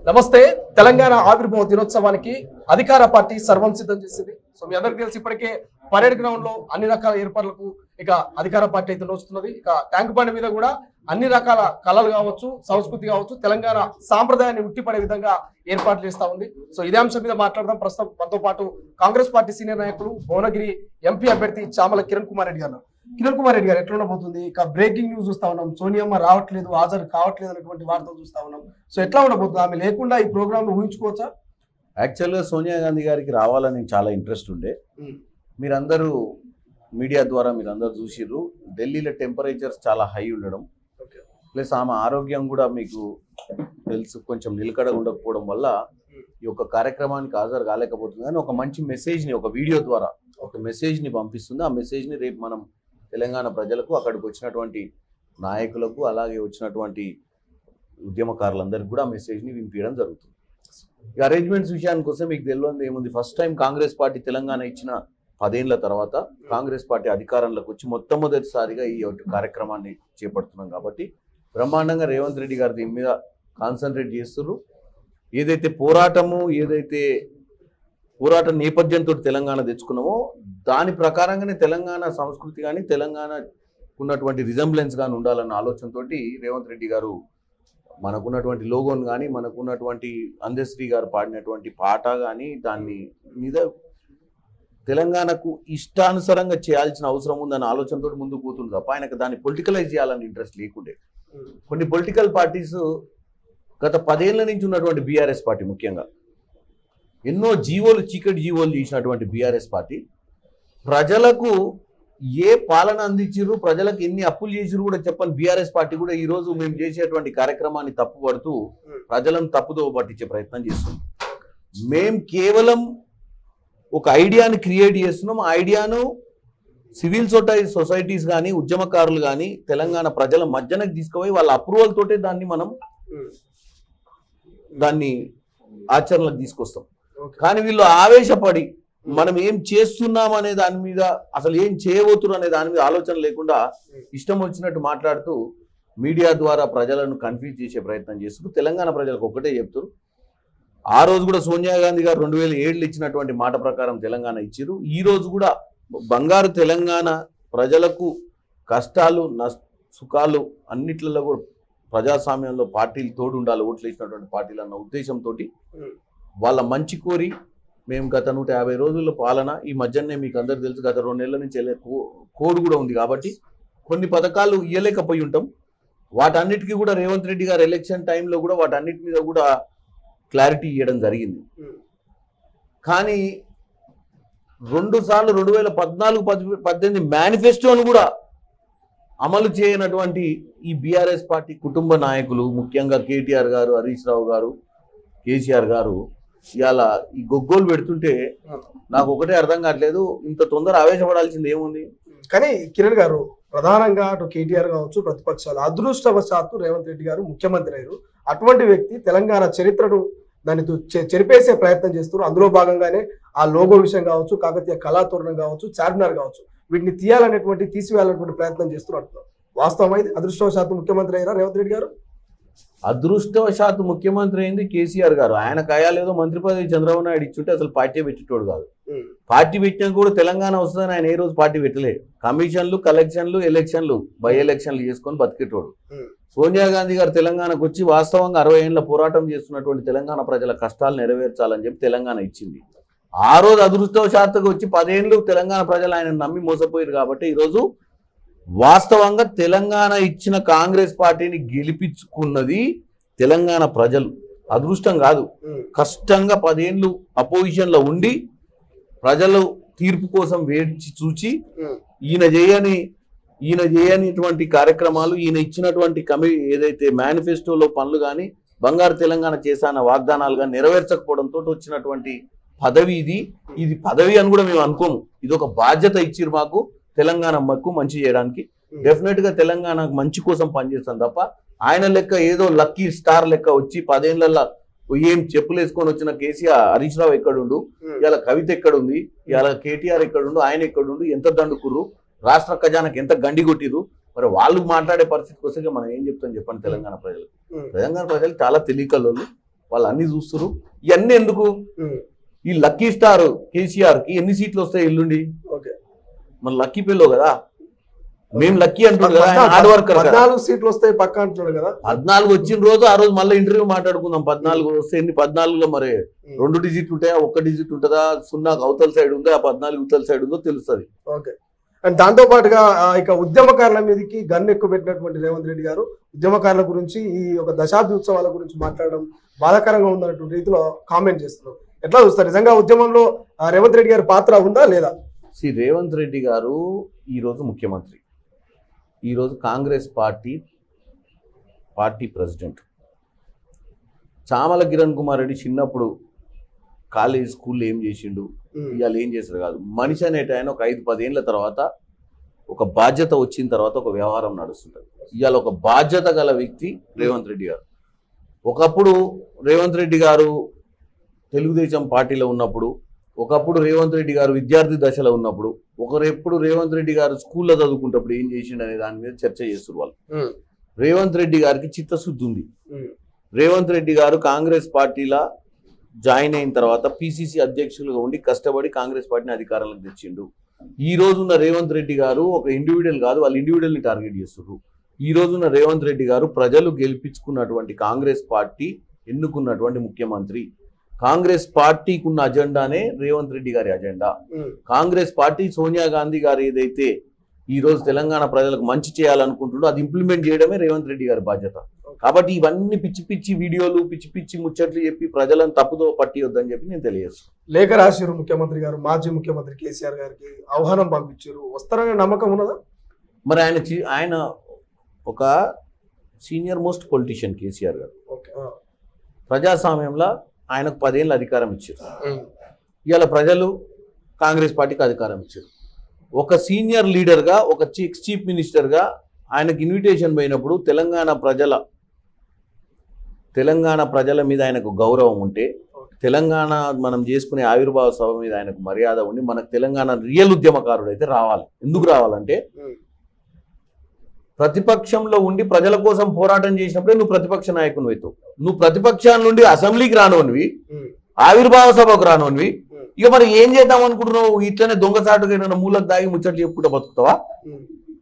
నమస్తే తెలంగాణ ఆవిర్భావ దినోత్సవానికి అధికార పార్టీ సర్వం సిద్ధం చేసింది సో మీ అందరికీ తెలిసి ఇప్పటికే పరేడ్ గ్రౌండ్ లో అన్ని రకాల ఏర్పాట్లకు ఇక అధికార పార్టీ అయితే నడుస్తున్నది ఇక ట్యాంక్ బండ్ మీద కూడా అన్ని రకాల కళలు కావచ్చు సంస్కృతి కావచ్చు తెలంగాణ సాంప్రదాయాన్ని ఉట్టిపడే విధంగా ఏర్పాట్లు చేస్తా ఉంది సో ఇదే అంశం మీద మాట్లాడదాం ప్రస్తుతం మనతో పాటు కాంగ్రెస్ పార్టీ సీనియర్ నాయకులు భువనగిరి ఎంపీ అభ్యర్థి చామల కిరణ్ కుమార్ రెడ్డి గారు కిరణ్ కుమార్ రెడ్డి గారు ఎట్లా ఉండబోతుంది ఇక బ్రేకింగ్ న్యూస్ చూస్తా ఉన్నాం సోనియమ్మ రావట్లేదు హాజరు కావట్లేదు అనేటువంటి వార్తలు చూస్తా ఉన్నాం సో ఎట్లా ఉండబోతుంది ఆమె లేకుండా ఈ ప్రోగ్రామ్ ఊహించుకోవచ్చా యాక్చువల్గా సోనియా గాంధీ గారికి రావాలని చాలా ఇంట్రెస్ట్ ఉండే మీరందరూ మీడియా ద్వారా మీరందరూ చూసిర్రు ఢిల్లీలో టెంపరేచర్స్ చాలా హై ఉండడం ప్లస్ ఆమె ఆరోగ్యం కూడా మీకు తెలుసు కొంచెం నిలకడ ఉండకపోవడం వల్ల ఈ యొక్క కార్యక్రమానికి హాజరు కాలేకపోతుంది కానీ ఒక మంచి మెసేజ్ని ఒక వీడియో ద్వారా ఒక మెసేజ్ని పంపిస్తుంది ఆ మెసేజ్ని రేపు మనం తెలంగాణ ప్రజలకు అక్కడికి వచ్చినటువంటి నాయకులకు అలాగే వచ్చినటువంటి ఉద్యమకారులందరికీ కూడా ఆ మెసేజ్ని వినిపించడం జరుగుతుంది ఈ అరేంజ్మెంట్స్ విషయానికి వస్తే మీకు తెలియదు ఏముంది first time Congress party Telangana ఇచ్చిన పదేళ్ల తర్వాత కాంగ్రెస్ పార్టీ అధికారంలోకి వచ్చి మొట్టమొదటిసారిగా ఈ యొక్క కార్యక్రమాన్ని చేపడుతున్నాం కాబట్టి బ్రహ్మాండంగా రేవంత్ రెడ్డి గారు దీని మీద కాన్సన్ట్రేట్ చేస్తున్నారు ఏదైతే పోరాటము ఏదైతే పోరాట నేపథ్యంతో తెలంగాణ తెచ్చుకున్నామో దాని ప్రకారంగానే తెలంగాణ సంస్కృతి కానీ తెలంగాణ ఉన్నటువంటి రిజంబ్లెన్స్ కానీ ఉండాలన్న ఆలోచనతోటి రేవంత్ రెడ్డి గారు మనకున్నటువంటి లోగోని కానీ మనకున్నటువంటి అందశ్రీ గారు పాడినటువంటి పాట కానీ దాన్ని మీద తెలంగాణకు ఇష్టానుసారంగా చేయాల్సిన అవసరం ఉందన్న ఆలోచనతో ముందుకు పోతుంది తప్ప ఆయనకు దాన్ని పొలిటికలైజ్ చేయాలని ఇంట్రెస్ట్ లేకుండే కొన్ని పొలిటికల్ పార్టీస్ గత పదేళ్ల నుంచి ఉన్నటువంటి బీఆర్ఎస్ పార్టీ ముఖ్యంగా ఎన్నో జీవోలు చీకటి జీవోలు చేసినటువంటి బీఆర్ఎస్ పార్టీ ప్రజలకు ఏ పాలన అందించారు ప్రజలకు ఎన్ని అప్పులు చేసిరు కూడా చెప్పని బీఆర్ఎస్ పార్టీ కూడా ఈ రోజు మేము చేసేటువంటి కార్యక్రమాన్ని తప్పుపడుతూ ప్రజలను తప్పుదో పట్టించే ప్రయత్నం చేస్తుంది మేం కేవలం ఒక ఐడియాని క్రియేట్ చేస్తున్నాం ఆ ఐడియాను సివిల్ సొసైటీ సొసైటీస్ కానీ ఉద్యమకారులు కానీ తెలంగాణ ప్రజల మధ్యనకు తీసుకుపోయి వాళ్ళ అప్రూవల్ తోటే దాన్ని మనం దాన్ని ఆచరణలకు తీసుకొస్తాం కానీ వీళ్ళు ఆవేశపడి మనం ఏం చేస్తున్నాం అనే దాని మీద అసలు ఏం చేయబోతున్నారు అనే దాని మీద ఆలోచన లేకుండా ఇష్టం వచ్చినట్టు మాట్లాడుతూ మీడియా ద్వారా ప్రజలను కన్ఫ్యూజ్ చేసే ప్రయత్నం చేస్తూ తెలంగాణ ప్రజలకు ఒకటే చెప్తారు ఆ రోజు కూడా సోనియా గాంధీ గారు రెండు వేల ఏడులో ఇచ్చినటువంటి మాట ప్రకారం తెలంగాణ ఇచ్చారు ఈ రోజు కూడా బంగారు తెలంగాణ ప్రజలకు కష్టాలు నష్ సుఖాలు అన్నిట్లలో కూడా ప్రజాస్వామ్యంలో పార్టీలు తోడు ఉండాలి ఓట్లు వేసినటువంటి పార్టీలు అన్న ఉద్దేశంతో వాళ్ళ మంచి కోరి మేము గత నూట యాభై రోజుల పాలన ఈ మధ్యనే మీకు అందరు తెలుసు గత రెండు నెలల నుంచి వెళ్ళే కో- కోడ్ కూడా ఉంది కాబట్టి కొన్ని పథకాలు ఇవ్వలేకపోయి ఉంటాం వాటన్నిటికీ కూడా రేవంత్ రెడ్డి గారు ఎలక్షన్ టైంలో కూడా వాటన్నిటి మీద కూడా క్లారిటీ ఇవ్వడం జరిగింది కానీ రెండు సార్లు రెండు వేల పద్నాలుగు పద్- పద్దెనిమిది మేనిఫెస్టోను కూడా అమలు చేయనటువంటి ఈ బీఆర్ఎస్ పార్టీ కుటుంబ నాయకులు ముఖ్యంగా కేటీఆర్ గారు హరీష్ రావు గారు కేసీఆర్ గారు ఇవాళ ఈ గొగ్గోలు పెడుతుంటే నాకు ఒకటే అర్థం కావట్లేదు ఇంత తొందర ఆవేశపడాల్సింది ఏముంది కానీ కిరణ్ గారు ప్రధానంగా అటు కేటీఆర్ కావచ్చు ప్రతిపక్షాలు అదృష్టవశాత్తు రేవంత్ రెడ్డి గారు ముఖ్యమంత్రి అయ్యారు అటువంటి వ్యక్తి తెలంగాణ చరిత్రను దాన్ని దు- చె- చెరిపేసే ప్రయత్నం చేస్తున్నారు అందులో భాగంగానే ఆ లోగో విషయం కావచ్చు కాకతీయ కళాతోరణం కావచ్చు చార్మినార్ కావచ్చు వీటిని తీయాలనేటువంటి తీసివేయాలనేటువంటి ప్రయత్నం చేస్తున్నారు అంటున్నారు వాస్తవం అయితే అదృష్టవశాత్తు ముఖ్యమంత్రి అయ్యారా రేవంత్ రెడ్డి గారు అదృష్టవశాత్తు ముఖ్యమంత్రి అయింది కేసీఆర్ గారు ఆయన కయాలేదో మంత్రి పదవి చంద్రబాబు నాయుడు ఇచ్చుంటే అసలు పార్టీ పెట్టేటోడు కాదు పార్టీ పెట్టినా కూడా తెలంగాణ వస్తుందని ఆయన ఏ రోజు పార్టీ పెట్టలేదు కమిషన్లు కలెక్షన్లు ఎలక్షన్లు బై ఎలక్షన్లు చేసుకొని బతికేటోడు Hmm. సోనియా గాంధీ గారు తెలంగాణకు వచ్చి వాస్తవంగా అరవై ఏళ్ళ పోరాటం చేస్తున్నటువంటి తెలంగాణ ప్రజల కష్టాలు నెరవేర్చాలని చెప్పి తెలంగాణ ఇచ్చింది ఆ రోజు అదృష్టవశాత్తుగా వచ్చి పదేళ్ళు తెలంగాణ ప్రజలు ఆయన నమ్మి మోసపోయారు కాబట్టి ఈరోజు వాస్తవంగా తెలంగాణ ఇచ్చిన కాంగ్రెస్ పార్టీని గెలిపించుకున్నది తెలంగాణ ప్రజలు అదృష్టం కాదు కష్టంగా పదేళ్ళు అపోజిషన్లో ఉండి ప్రజలు తీర్పు కోసం వేచి చూచి ఈయన చేయని ఈయన చేయనిటువంటి కార్యక్రమాలు ఈయన ఇచ్చినటువంటి కమి ఏదైతే మేనిఫెస్టోలో పనులు కానీ బంగారు తెలంగాణ చేశాన వాగ్దానాలు కానీ నెరవేర్చకపోవడంతో వచ్చినటువంటి పదవి ఇది ఇది పదవి అని కూడా మేము అనుకోము ఇది ఒక బాధ్యత ఇచ్చిరు మాకు తెలంగాణ మాకు మంచి చేయడానికి డెఫినెట్ గా తెలంగాణకు మంచి కోసం పనిచేస్తాం తప్ప ఆయన లెక్క ఏదో లక్కీ స్టార్ లెక్క వచ్చి పదేళ్లలో ఏం చెప్పులు వేసుకొని వచ్చిన కేసీఆర్ హరీష్ రావు ఎక్కడుండు ఇవాళ కవిత ఎక్కడుంది ఇవాళ కేటీఆర్ ఎక్కడుండు ఆయన ఎక్కడుండు ఎంత దండుకుర్రు రాష్ట్ర ఖజానాకి ఎంత గండి కొట్టిరు మరి వాళ్ళు మాట్లాడే పరిస్థితికి వస్తే మనం ఏం చెప్తాం చెప్పండి తెలంగాణ ప్రజలు తెలంగాణ ప్రజలు చాలా తెలియకలోళ్ళు వాళ్ళు అన్ని చూస్తారు ఇవన్నీ ఎందుకు ఉమ్, ఈ లక్కీ స్టార్ కేసీఆర్ కి ఎన్ని సీట్లు వస్తాయి ఎల్లుండి ఓకే మన లక్కీ పిల్లో కదా మేము లక్కీ అంటున్నాడు కదా ఆయన హార్డ్ వర్కర్ కదా పద్నాలుగు సీట్లు వస్తాయి పక్క అంటున్నాడు కదా పద్నాలుగు వచ్చిన రోజు ఆ రోజు మళ్ళీ ఇంటర్వ్యూ మాట్లాడుకుందాం పద్నాలుగు వస్తే ఎన్ని పద్నాలుగులో మరి ఉమ్, రెండు డిజిట్ ఉంటాయా ఒక్క డిజిట్ ఉంటుందా సున్నాకు అవతల సైడ్ ఉందో ఆ పద్నాలుగు ఇవతల సైడ్ ఉందో తెలుస్తుంది ఓకే అండ్ దాంతో పాటుగా ఆ, ఇక ఉద్యమకారుల మీదకి గన్ ఎక్కువ పెట్టినటువంటి రేవంత్ రెడ్డి గారు ఉద్యమకారుల గురించి ఈ ఒక దశాబ్ది ఉత్సవాల గురించి మాట్లాడడం బాధాకరంగా ఉందన్నటువంటి రీతిలో కామెంట్ చేస్తున్నారు ఎట్లా చూస్తారు నిజంగా ఉద్యమంలో ఆ, రేవంత్ రెడ్డి గారి పాత్ర ఉందా లేదా శ్రీ రేవంత్ రెడ్డి గారు ఈరోజు ముఖ్యమంత్రి ఈరోజు Congress party party president Chamala Kiran Kumar Reddy చిన్నప్పుడు కాలేజ్ స్కూల్లో ఏం చేసిండు ఉమ్, ఇవాళ ఏం చేశారు కాదు మనిషి అనేట ఆయన ఒక ఐదు పదేళ్ల తర్వాత ఒక బాధ్యత వచ్చిన తర్వాత ఒక వ్యవహారం నడుస్తుంటుంది ఇవాళ ఒక బాధ్యత గల వ్యక్తి రేవంత్ రెడ్డి గారు ఒకప్పుడు రేవంత్ రెడ్డి గారు తెలుగుదేశం పార్టీలో ఉన్నప్పుడు ఒకప్పుడు రేవంత్ రెడ్డి గారు విద్యార్థి దశలో ఉన్నప్పుడు ఒకరెప్పుడు రేవంత్ రెడ్డి గారు స్కూల్లో చదువుకుంటప్పుడు ఏం చేసిండు అనే దాని మీద చర్చ చేస్తారు వాళ్ళు ఉమ్, రేవంత్ రెడ్డి గారికి చిత్తశుద్ధి ఉంది ఉమ్, రేవంత్ రెడ్డి గారు కాంగ్రెస్ పార్టీలా జాయిన్ అయిన తర్వాత పిసిసి అధ్యక్షులుగా ఉండి కష్టపడి కాంగ్రెస్ పార్టీని అధికారంలోకి తెచ్చిండు ఈ రోజున్న రేవంత్ రెడ్డి గారు ఒక ఇండివిజువల్ కాదు వాళ్ళు ఇండివిజువల్ని టార్గెట్ చేస్తున్నారు ఈ రోజున్న రేవంత్ రెడ్డి గారు ప్రజలు గెలిపించుకున్నటువంటి కాంగ్రెస్ పార్టీ ఎన్నుకున్నటువంటి ముఖ్యమంత్రి కాంగ్రెస్ పార్టీకి ఉన్న అజెండానే రేవంత్ రెడ్డి గారి అజెండా ఉమ్, కాంగ్రెస్ పార్టీ సోనియా గాంధీ గారు ఏదైతే ఈ రోజు తెలంగాణ ప్రజలకు మంచి చేయాలనుకుంటుండో అది ఇంప్లిమెంట్ చేయడమే రేవంత్ రెడ్డి గారి బాధ్యత కాబట్టి ఇవన్నీ పిచ్చి పిచ్చి వీడియోలు పిచ్చి పిచ్చి ముచ్చట్లు చెప్పి ప్రజలను తప్పుదో పట్టియొద్దని చెప్పి నేను తెలియజేస్తాను లేఖ రాశారు ముఖ్యమంత్రి గారు మాజీ ముఖ్యమంత్రి కేసీఆర్ గారికి ఆహ్వానం పంపించారు వస్తారనే నమ్మకం ఉన్నదా మరి ఆయన చి- ఆయన ఒక సీనియర్ మోస్ట్ పొలిటీషియన్ కేసీఆర్ గారు ఓకే ఆ, ప్రజాస్వామ్యంలో ఆయనకు పదేళ్ళు అధికారం ఇచ్చారు ఉమ్, ఇవాళ ప్రజలు కాంగ్రెస్ పార్టీకి అధికారం ఇచ్చారు ఒక సీనియర్ లీడర్గా ఒక చీఫ్ చీఫ్ మినిస్టర్గా ఆయనకు ఇన్విటేషన్ పోయినప్పుడు తెలంగాణ ప్రజల తెలంగాణ ప్రజల మీద ఆయనకు గౌరవం ఉంటే తెలంగాణ మనం చేసుకునే ఆవిర్భావ సభ మీద ఆయనకు మర్యాద ఉండి మనకు తెలంగాణ రియల్ ఉద్యమకారుడు అయితే రావాలి ఎందుకు రావాలంటే ఉమ్, ప్రతిపక్షంలో ఉండి ప్రజల కోసం పోరాటం చేసినప్పుడే నువ్వు ప్రతిపక్ష నాయకుని అవుతావు నువ్వు ప్రతిపక్షాల నుండి అసెంబ్లీకి రానోనివి ఉమ్, ఆవిర్భావ సభకు రానోనివి ఉమ్, ఇక మరి ఏం చేద్దాం అనుకుంటున్నావు ఇట్లనే దొంగసాటుగా ఏమైనా మూలకు దాగి ముచ్చట్లు చెప్పుకుంటూ బతుకుతావా ఉమ్,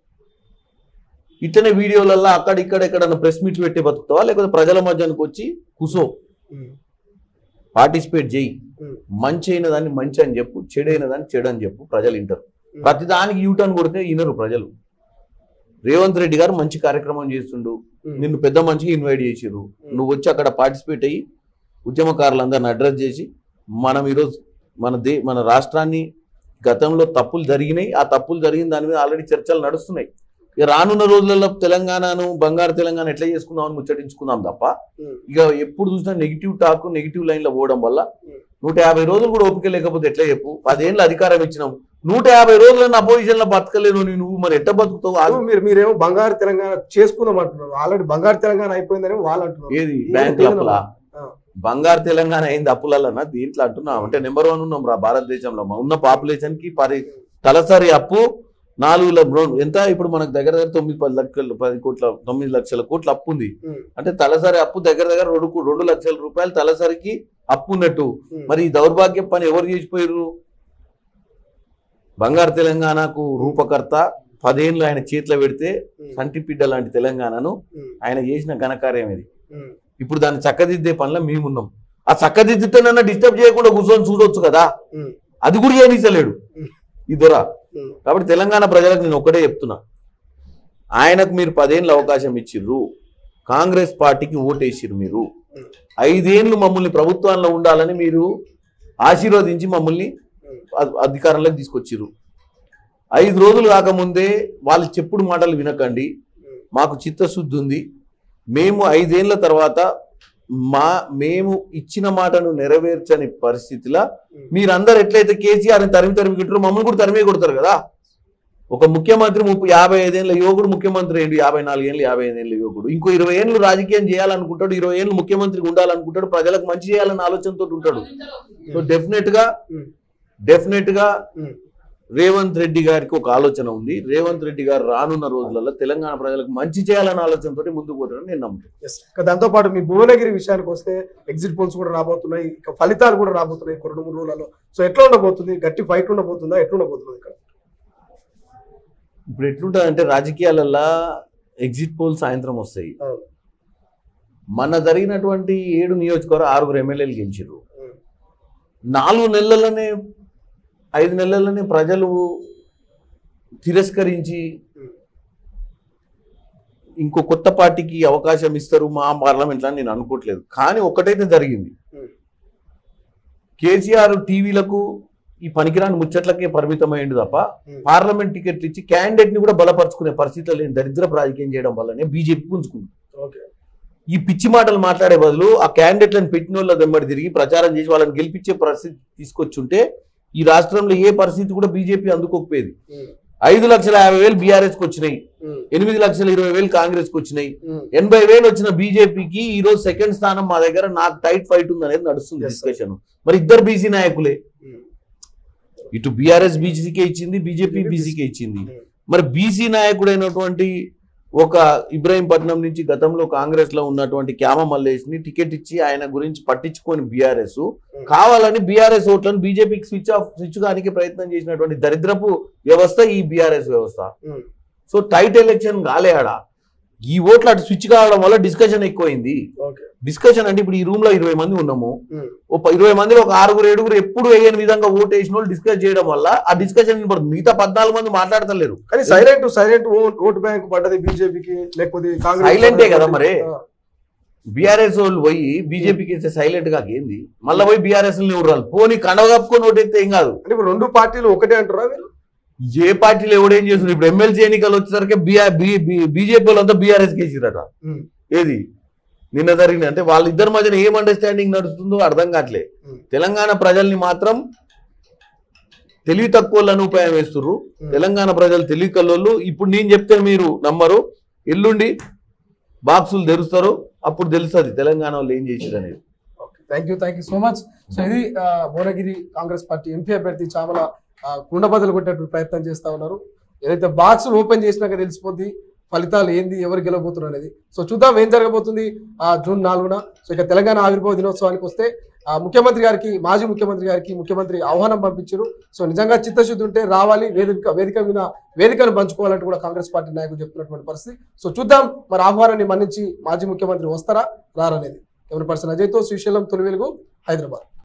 ఇట్లనే వీడియోలల్లో అక్కడ ఇక్కడ ఎక్కడన్నా ప్రెస్ మీట్ పెట్టి బతుకుతావా లేకపోతే ప్రజల మధ్యానికి వచ్చి కుసో ఉమ్, పార్టిసిపేట్ చేయి ఉమ్, మంచి అయిన దాన్ని మంచి అని చెప్పు చెడు అయిన దాన్ని చెడు అని చెప్పు ప్రజలు వింటారు ఉమ్. ప్రతి దానికి యూటర్న్ కొడితే వినరు ప్రజలు రేవంత్ రెడ్డి గారు మంచి కార్యక్రమం చేస్తుండు ఉమ్, నిన్ను పెద్ద మనిషికి ఇన్వైట్ చేసిర్రు నువ్వు వచ్చి అక్కడ పార్టిసిపేట్ అయ్యి ఉద్యమకారులందరిని అడ్రస్ చేసి మనం ఈరోజు మన దే మన రాష్ట్రాన్ని గతంలో తప్పులు జరిగినాయి ఆ తప్పులు జరిగిన దాని మీద ఆల్రెడీ చర్చలు నడుస్తున్నాయి ఇక రానున్న రోజులలో తెలంగాణను బంగారు తెలంగాణ ఎట్లా చేసుకుందామని ముచ్చటించుకుందాం తప్ప ఉమ్, ఇక ఎప్పుడు చూసినా నెగిటివ్ టాక్ నెగిటివ్ లైన్లో పోవడం వల్ల ఉమ్. నూట యాభై రోజులు కూడా ఓపిక లేకపోతే ఎట్లా చెప్పు పదేళ్ళు అధికారం ఇచ్చినాం నూట యాభై రోజులన్న అపోజిషన్ లో బతకలేను నువ్వు మరి ఎట్ట బతుకుతావు ఇప్పుడు ఆగు. మీరు మీరేమో బంగారు తెలంగాణ చేసుకుందాం అంటున్నారు ఆల్రెడీ బంగారు తెలంగాణ అయిపోయిందని వాళ్ళు అంటున్నారు ఏది ఏది బ్యాంకుల తెలియదు అప్పులా ఆ. బంగారు తెలంగాణ అయింది అప్పులన్నా దీంట్లో అంటున్నాం అంటే నెంబర్ వన్ ఉన్నాం రా భారతదేశంలో మా ఉన్న పాపులేషన్ కి పరి తలసరి అప్పు నాలుగు ల- రో- ఎంత ఇప్పుడు మనకు దగ్గర దగ్గర తొమ్మిది పది లక్షలు పది కోట్ల తొమ్మిది లక్షల కోట్ల అప్పు ఉంది ఉమ్, అంటే తలసరి అప్పు దగ్గర దగ్గర రెండు కో- రెండు లక్షల రూపాయలు తలసరికి అప్పు ఉన్నట్టు ఉమ్, మరి ఈ దౌర్భాగ్య పని ఎవరు చేసిపోయారు బంగారు తెలంగాణకు రూపకర్త పదేళ్ళు ఆయన చేతిలో పెడితే ఉమ్, సంటిపిడ్డ లాంటి తెలంగాణను ఉమ్, ఆయన చేసిన ఘనకార్యం ఇది ఉమ్, ఇప్పుడు దాన్ని చక్కదిద్దే పనిలో మేమున్నాం ఆ చక్కదిద్దుతోనన్నా డిస్టర్బ్ చేయకుండా కూర్చొని చూడొచ్చు కదా ఉమ్, అది కూడా చేయనిస్తలేడు ఈ దొర ఉమ్, కాబట్టి తెలంగాణ ప్రజలకు నేను ఒకటే చెప్తున్నా ఆయనకు మీరు పదేళ్ళు అవకాశం ఇచ్చిర్రు కాంగ్రెస్ పార్టీకి ఓటేసిర్రు మీరు ఐదేళ్ళు మమ్మల్ని ప్రభుత్వంలో ఉండాలని మీరు ఆశీర్వదించి మమ్మల్ని ఉమ్, అధి- అధికారంలోకి తీసుకొచ్చిర్రు ఐదు రోజులు కాకముందే వాళ్ళు చెప్పుడు మాటలు వినకండి ఉమ్, మాకు చిత్తశుద్ధి ఉంది మేము ఐదేళ్ల తర్వాత మా మేము ఇచ్చిన మాటను నెరవేర్చని పరిస్థితిలో ఉమ్, మీరందరూ ఎట్లయితే కేసీఆర్ని తరిమి తరిమి కొట్టారో మమ్మల్ని కూడా తరిమే కొడతారు కదా ఒక ముఖ్యమంత్రి ముప్పై యాభై ఐదేళ్ళ యువకుడు ముఖ్యమంత్రి ఏంటి యాభై నాలుగు ఏళ్ళు యాభై ఐదేళ్ళ యువకుడు ఇంకో ఇరవై ఏళ్ళు రాజకీయం చేయాలనుకుంటాడు ఇరవై ఏళ్ళు ముఖ్యమంత్రికి ఉండాలనుకుంటాడు ప్రజలకు మంచి చేయాలన్న ఆలోచనతో ఉంటాడు సో డెఫినెట్ గా ఉమ్, డెఫినెట్ గా ఉమ్, రేవంత్ రెడ్డి గారికి ఒక ఆలోచన ఉంది రేవంత్ రెడ్డి గారు రానున్న రోజులలో తెలంగాణ ప్రజలకు మంచి చేయాలన్న ఆలోచనతో ముందుకు పోతారని నేను నమ్ముతాను Yes. ఇక దాంతో పాటు మీ భువనగిరి విషయానికి వస్తే ఎగ్జిట్ పోల్స్ కూడా రాబోతున్నాయి ఇక ఫలితాలు కూడా రాబోతున్నాయి ఒక రెండు మూడు రోజులలో సో ఎట్లా ఉండబోతుంది గట్టి ఫైట్ ఉండబోతుందా ఎట్లా ఉండబోతుంది ఇక్కడ ఇప్పుడు ఎట్లుంటుంది అంటే రాజకీయాలల్లో ఎగ్జిట్ పోల్ సాయంత్రం వస్తాయి అవును. మన జరిగినటువంటి ఏడు నియోజకవర్గ ఆరుగురు ఎమ్మెల్యేలు గెలిచారు ఉమ్. నాలుగు నెలలనే ఐదు నెలలనే ప్రజలు తిరస్కరించి ఉమ్. ఇంకో కొత్త పార్టీకి అవకాశం ఇస్తారు మా పార్లమెంట్లో అని నేను అనుకోవట్లేదు కానీ ఒక్కటైతే జరిగింది ఉమ్. కేసీఆర్ టీవీలకు ఈ పనికిరాని ముచ్చట్లకే పరిమితమైంది తప్ప ఉమ్. పార్లమెంట్ టికెట్లు ఇచ్చి క్యాండిడేట్ ని కూడా బలపరుచుకునే పరిస్థితిలో లేని దరిద్రపు రాజకీయం చేయడం వల్లనే బీజేపీ పుంజుకుంది ఓకే ఈ పిచ్చి మాటలు మాట్లాడే బదులు ఆ క్యాండిడేట్లను పెట్టిన వాళ్ళ వెంబడి తిరిగి ప్రచారం చేసి వాళ్ళని గెలిపించే పరిస్థితి తీసుకొచ్చుంటే ఈ రాష్ట్రంలో ఏ పరిస్థితి కూడా బీజేపీ అందుకోకపోయేది ఉమ్. ఐదు లక్షల యాభై వేలు బీఆర్ఎస్ కి వచ్చినాయి ఉమ్. ఎనిమిది లక్షల ఇరవై వేలు కాంగ్రెస్ కి వచ్చినాయి ఉమ్. ఎనభై వేలు వచ్చిన బీజేపీకి ఈ రోజు సెకండ్ స్థానం మా దగ్గర నాకు టైట్ ఫైట్ ఉంది అనేది నడుస్తుంది Yes, sir. డిస్కషన్ మరి ఇద్దరు బీసీ నాయకులే ఉమ్. ఇటు బీఆర్ఎస్ బీసీకే ఇచ్చింది బీజేపీ BJP బీసీకే ఇచ్చింది ఉమ్. మరి బీసీ నాయకుడైనటువంటి ఒక ఇబ్రాహీంపట్నం నుంచి గతంలో కాంగ్రెస్ లో ఉన్నటువంటి క్యామ మల్లేష్ ని టికెట్ ఇచ్చి ఆయన గురించి పట్టించుకొని బీఆర్ఎస్ కావాలని బీఆర్ఎస్ ఓట్లను బీజేపీకి స్విచ్ ఆఫ్ స్విచ్ కానికి ప్రయత్నం చేసినటువంటి దరిద్రపు వ్యవస్థ ఈ బీఆర్ఎస్ వ్యవస్థ ఉమ్. సో టైట్ ఎలక్షన్ కాలే ఆడ ఈ ఓట్లు అటు స్విచ్ కావడం వల్ల డిస్కషన్ ఎక్కువైంది ఓకే డిస్కషన్ అంటే ఇప్పుడు ఈ రూమ్ లో ఇరవై మంది ఉన్నాము ఉమ్. ఒక ఇరవై మందిలో ఒక ఆరుగురు ఏడుగురు ఎప్పుడు వేయని విధంగా ఓటు వేసిన వాళ్ళు డిస్కస్ చేయడం వల్ల ఆ డిస్కషన్ వినపడుతుంది మిగతా పద్నాలుగు మంది మాట్లాడతలేరు కానీ సైలెంట్ సైలెంట్ ఓటు బ్యాంక్ పడ్డది బీజేపీకి లేకపోతే కాంగ్రెస్ Silent ఏ కదా మరి. ఆ. బీఆర్ఎస్ వాళ్ళు పోయి బీజేపీకి ఇస్తే సైలెంట్ గా ఏంది మళ్ళీ పోయి బీఆర్ఎస్ ఎవరు పోనీ కండవ కప్పుకొని ఓటేస్తే ఏం కాదు అంటే ఇప్పుడు రెండు పార్టీలు ఒకటే అంటారా మీరు ఏ పార్టీలు ఎవడేం చేస్తున్నారు ఇప్పుడు ఎమ్మెల్సీ ఎన్నికలు వచ్చేసరికి బీజేపీ వాళ్ళంతా బీఆర్ఎస్ కేసిరట ఉమ్. ఏది నిన్న జరిగింది అంటే వాళ్ళిద్దరి మధ్యన ఏం అండర్స్టాండింగ్ నడుస్తుందో అర్థం కావట్లే ఉమ్. తెలంగాణ ప్రజల్ని మాత్రం తెలివి తక్కువలను ఉపాయం వేస్తుర్రు ఉమ్. తెలంగాణ ప్రజలు తెలివి కల్లోళ్ళు ఇప్పుడు నేను చెప్తే మీరు నమ్మరు ఎల్లుండి బాక్సులు తెరుస్తారు అప్పుడు తెలుస్తుంది తెలంగాణ వాళ్ళు ఏం చేసిరు అనేది thank you thank you so much so ఇది ఆ, భువనగిరి కాంగ్రెస్ పార్టీ ఎంపీ అభ్యర్థి చామల ఆ, కుండ బదులు కొట్టేటువంటి ప్రయత్నం చేస్తా ఉన్నారు ఏదైతే బాక్స్ ఓపెన్ చేసినాక తెలిసిపోద్ది ఫలితాలు ఏంది ఎవరు గెలవబోతున్నారు అనేది సో చూద్దాం ఏం జరగబోతుంది ఆ జూన్ నాలుగున సో ఇక తెలంగాణ ఆవిర్భావ దినోత్సవానికి వస్తే ఆ, ముఖ్యమంత్రి గారికి మాజీ ముఖ్యమంత్రి గారికి ముఖ్యమంత్రి ఆహ్వానం పంపించారు సో నిజంగా చిత్తశుద్ధి ఉంటే రావాలి వేదిక వేదిక మీద వేదికను పంచుకోవాలంటూ కూడా కాంగ్రెస్ పార్టీ నాయకులు చెప్తున్నటువంటి పరిస్థితి సో చూద్దాం మరి ఆహ్వానాన్ని మన్నించి మాజీ ముఖ్యమంత్రి వస్తారా రారనేది ఎవరి పర్సన్ అజయ్తో శ్రీశైలం తొలి వెలుగు హైదరాబాద్